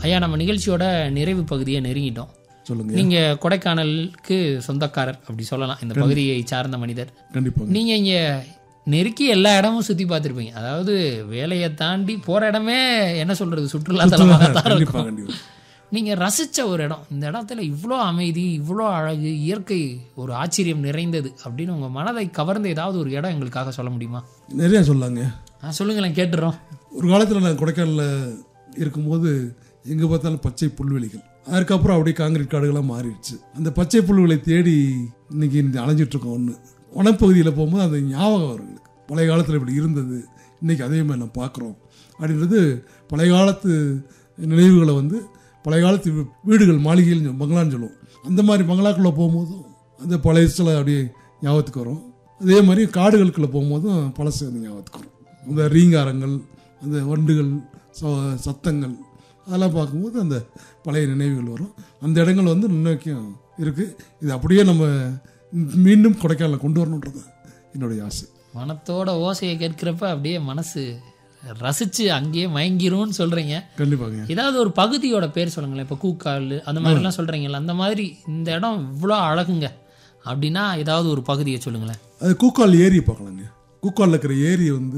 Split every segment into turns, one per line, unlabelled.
ஐயா நம்ம நிகழ்ச்சியோட நிறைவு பகுதியை நெருங்கிட்டோம்
சொல்லுங்க
நீங்க கொடைக்கானலுக்கு சொந்தக்காரர் அப்படி சொல்லலாம் இந்த பகுதியை சார்ந்த மனிதர்
கண்டிப்பாங்க
நீங்க இங்க நெருக்கி எல்லா இடமும் சுத்தி பார்த்திருப்பீங்க அதாவது வேலையை தாண்டி போற இடமே என்ன சொல்றது சுற்றுலா தலமாக தான்
கண்டிப்பா
இருக்கும்
கண்டிப்பா
நீங்க ரசிச்ச ஒரு இடம் இந்த இடத்துல இவ்வளோ அமைதி இவ்வளோ அழகு இயற்கை ஒரு ஆச்சரியம் நிறைந்தது அப்படின்னு உங்க மனதை கவர்ந்த ஏதாவது ஒரு இடம் எங்களுக்காக சொல்ல முடியுமா
நிறைய சொல்லாங்க
ஆ, சொல்லுங்களேன் கேட்டுறோம்
ஒரு காலத்தில் நான் கொடைக்கானலில் இருக்கும்போது எங்கே பார்த்தாலும் பச்சை புல்வெளிகள் அதுக்கப்புறம் அப்படியே காங்கிரீட் காடுகளாக மாறிடுச்சு அந்த பச்சை புல்வெளி தேடி இன்னைக்கு இந்த அலைஞ்சிட்டு இருக்கோம் ஒன்று வனப்பகுதியில் போகும்போது அந்த ஞாபகம் வரும் எங்களுக்கு பழைய காலத்தில் இப்படி இருந்தது இன்னைக்கு அதே மாதிரி நம்ம பார்க்குறோம் அப்படின்றது பழைய காலத்து நினைவுகளை வந்து பழைய காலத்து வீ- வீடுகள் மாளிகைகள் பங்களான்னு சொல்லுவோம் அந்த மாதிரி பங்களாக்குள்ளே போகும்போதும் அந்த பழைய சில அப்படியே ஞாபகத்துக்கு வரும் அதே மாதிரி காடுகளுக்குள்ளே போகும்போதும் பழசு வந்து ஞாபகத்துக்கு வரும் அந்த ரீங்காரங்கள் அந்த வண்டுகள் ச- சத்தங்கள் அதெல்லாம் பார்க்கும்போது அந்த பழைய நினைவுகள் வரும் அந்த இடங்கள் வந்து இன்னைக்கும் இருக்குது இது அப்படியே நம்ம மீண்டும் கொடைக்கானலில் கொண்டு வரணுன்றது என்னுடைய ஆசை
மனத்தோட ஓசையை கேட்கிறப்ப அப்படியே மனசு ரசிச்சு அங்கேயே மயங்கிரும்னு சொல்றீங்க
கண்டிப்பாங்க
ஏதாவது ஒரு பகுதியோட பேர் சொல்லுங்களேன் இப்போ கூக்கால் அந்த மாதிரிலாம் சொல்றீங்கல்ல அந்த மாதிரி இந்த இடம் இவ்வளோ அழகுங்க அப்படின்னா ஏதாவது ஒரு பகுதியை சொல்லுங்களேன்
அது கூக்கால் ஏரி பார்க்கலாங்க கூக்காலில் இருக்கிற ஏரி வந்து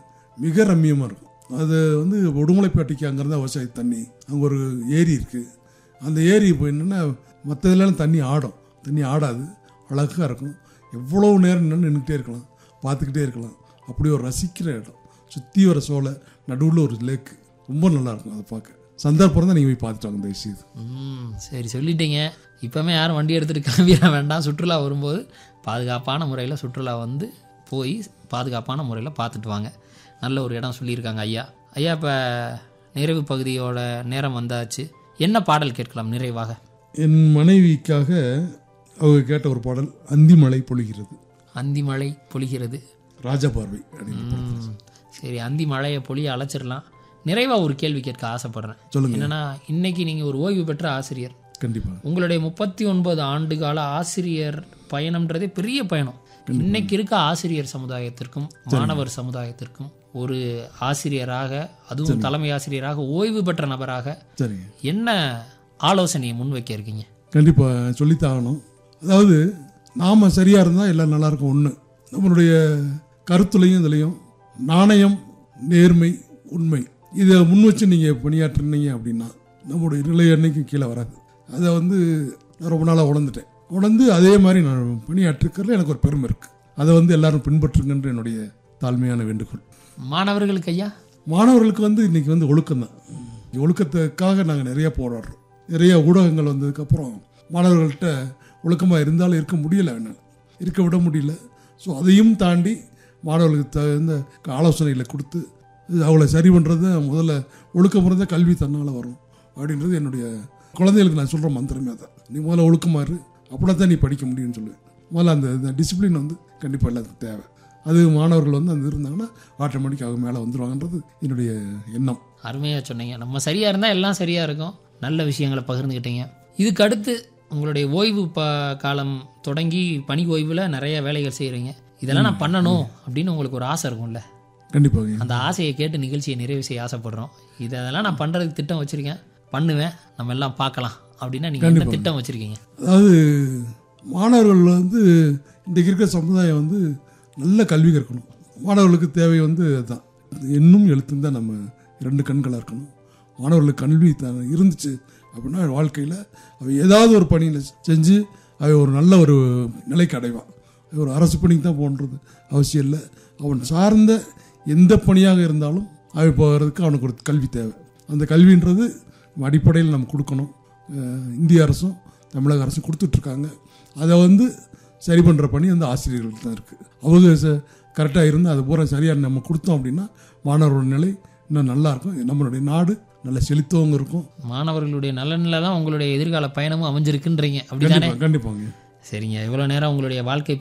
மிக ரம்மியமாக இருக்கும் அது வந்து உடுமலைப்பேட்டைக்கு அங்கேருந்து விவசாய தண்ணி அங்கே ஒரு ஏரி இருக்குது அந்த ஏரி இப்போ என்னென்னா மற்றதுலாம் தண்ணி ஆடும் தண்ணி ஆடாது அழகாக இருக்கும் எவ்வளோ நேரம் நின்று நின்றுக்கிட்டே இருக்கலாம் பார்த்துக்கிட்டே இருக்கலாம் அப்படி ஒரு ரசிக்கிற இடம் சுற்றி வர சோலை நடுவில் ஒரு லேக்கு ரொம்ப நல்லாயிருக்கும் அதை பார்க்க சந்தர்ப்பம் தான் நீங்கள் போய் பார்த்துட்டு வாங்க தயவு செய்து
ம் சரி சொல்லிட்டீங்க இப்போமே யாரும் வண்டி எடுத்துகிட்டு கிளம்பிட வேண்டாம் சுற்றுலா வரும்போது பாதுகாப்பான முறையில் சுற்றுலா வந்து போய் பாதுகாப்பான முறையில் பார்த்துட்டு வாங்க நல்ல ஒரு இடம் சொல்லியிருக்காங்க ஐயா ஐயா இப்போ நிறைவு பகுதியோட நேரம் வந்தாச்சு என்ன பாடல் கேட்கலாம் நிறைவாக
என் மனைவிக்காக அவங்க கேட்ட ஒரு பாடல் அந்தி மழை பொழிகிறது
அந்தி மழை பொழிகிறது
ராஜா பார்வை அப்படின்னு
ம், சரி அந்தி மழையை பொழிய அழைச்சிடலாம் நிறைவாக ஒரு கேள்வி கேட்க ஆசைப்படுறேன்
சொல்லுங்க
என்னன்னா இன்னைக்கு நீங்கள் ஒரு ஓய்வு பெற்ற ஆசிரியர்
கண்டிப்பாக
உங்களுடைய முப்பத்தி ஒன்பது ஆண்டு கால ஆசிரியர் பயணம்ன்றதே பெரிய பயணம் இன்னைக்கு இருக்க ஆசிரியர் சமுதாயத்திற்கும் மாணவர் சமுதாயத்திற்கும் ஒரு ஆசிரியராக அதுவும் தலைமை ஆசிரியராக ஓய்வு பெற்ற நபராக
சரிங்க
என்ன ஆலோசனையை முன்வைக்க இருக்கீங்க
கண்டிப்பாக சொல்லித்தாகணும் அதாவது நாம் சரியாக இருந்தால் எல்லாம் நல்லா இருக்கும் ஒன்று நம்மளுடைய கருத்துலையும் இதுலையும் நாணயம் நேர்மை உண்மை இதை முன் வச்சு நீங்கள் பணியாற்றுனீங்க அப்படின்னா நம்மளுடைய நிலை என்னைக்கும் கீழே வராது அதை வந்து நான் ரொம்ப நாளாக உணர்ந்துட்டேன் உணர்ந்து அதே மாதிரி நான் பணியாற்றிருக்கிறதுல எனக்கு ஒரு பெருமை இருக்குது அதை வந்து எல்லாரும் பின்பற்றுங்கன்ற என்னுடைய தாழ்மையான வேண்டுகோள்
மாணவர்களுக்கு ஐயா
மாணவர்களுக்கு வந்து இன்னைக்கு வந்து ஒழுக்கம் தான் ஒழுக்கத்துக்காக நாங்கள் நிறைய போராடுறோம் நிறைய ஊடகங்கள் வந்ததுக்கப்புறம் மாணவர்கள்ட்ட ஒழுக்கமாக இருந்தாலும் இருக்க முடியல என்னால் இருக்க விட முடியல ஸோ அதையும் தாண்டி மாணவர்களுக்கு தகுந்த ஆலோசனைகளை கொடுத்து இது அவளை சரி பண்ணுறது முதல்ல ஒழுக்கம் இருந்தால் கல்வி தன்னால் வரும் அப்படின்றது என்னுடைய குழந்தைகளுக்கு நான் சொல்கிற மந்திரமே தான் நீ முதல்ல ஒழுக்கமாக இரு அப்படின்னா தான் நீ படிக்க முடியும்னு சொல்லுவேன் முதல்ல அந்த டிசிப்ளின் வந்து கண்டிப்பாக எல்லாத்துக்கும் தேவை அது மாணவர்கள் வந்து அந்த இருந்தாங்கன்னா ஆட்டோமேட்டிக்காக மேலே வந்துருவாங்கன்றது என்னுடைய எண்ணம்
அருமையாக சொன்னீங்க நம்ம சரியாக இருந்தால் எல்லாம் சரியாக இருக்கும் நல்ல விஷயங்களை பகிர்ந்துக்கிட்டீங்க இதுக்கு அடுத்து உங்களுடைய ஓய்வு ப காலம் தொடங்கி பணி ஓய்வில் நிறைய வேலைகள் செய்கிறீங்க இதெல்லாம் நான் பண்ணணும் அப்படின்னு உங்களுக்கு ஒரு ஆசை இருக்கும்ல
கண்டிப்பாக
அந்த ஆசையை கேட்டு நிகழ்ச்சியை நிறைவு செய்ய ஆசைப்படுறோம் இது அதெல்லாம் நான் பண்ணுறதுக்கு திட்டம் வச்சுருக்கேன் பண்ணுவேன் நம்ம எல்லாம் பார்க்கலாம் அப்படின்னா நீங்கள் என்ன திட்டம் வச்சுருக்கீங்க
அதாவது மாணவர்கள் வந்து இன்றைக்கு இருக்கிற சமுதாயம் வந்து நல்ல கல்வி கற்கணும் மாணவர்களுக்கு தேவை வந்து அதுதான் எண்ணும் எழுத்தும் தான் நம்ம ரெண்டு கண்களாக இருக்கணும் மாணவர்களுக்கு கல்வி த இருந்துச்சு அப்படின்னா வாழ்க்கையில் அவன் ஏதாவது ஒரு பணியில் செஞ்சு அவன் ஒரு நல்ல ஒரு நிலைக்கு அடைவான் அவன் ஒரு அரசு பணிக்கு தான் போன்றது அவசியம் இல்லை அவன் சார்ந்த எந்த பணியாக இருந்தாலும் அவன் போகிறதுக்கு அவனுக்கு ஒரு கல்வி தேவை அந்த கல்வின்றது அடிப்படையில் நம்ம கொடுக்கணும் அஹ் இந்திய அரசும் தமிழக அரசும் கொடுத்துட்ருக்காங்க அதை வந்து சரி பண்ணுற பணி அந்த ஆசிரியர்களுக்கு தான் இருக்குது அவங்க கரெக்டாக இருந்து அது பூரா சரியாக நம்ம கொடுத்தோம் அப்படின்னா மாணவரோட நிலை இன்னும் நல்லா இருக்கும் நம்மளுடைய நாடு நல்ல செழித்தவங்க இருக்கும்
மாணவர்களுடைய நலனில் தான் உங்களுடைய எதிர்கால பயணமும் அமைஞ்சிருக்குன்றீங்க அப்படிதானே
கண்டிப்பாக கண்டிப்பாங்க
சரிங்க இவ்வளோ நேரம் உங்களுடைய வாழ்க்கை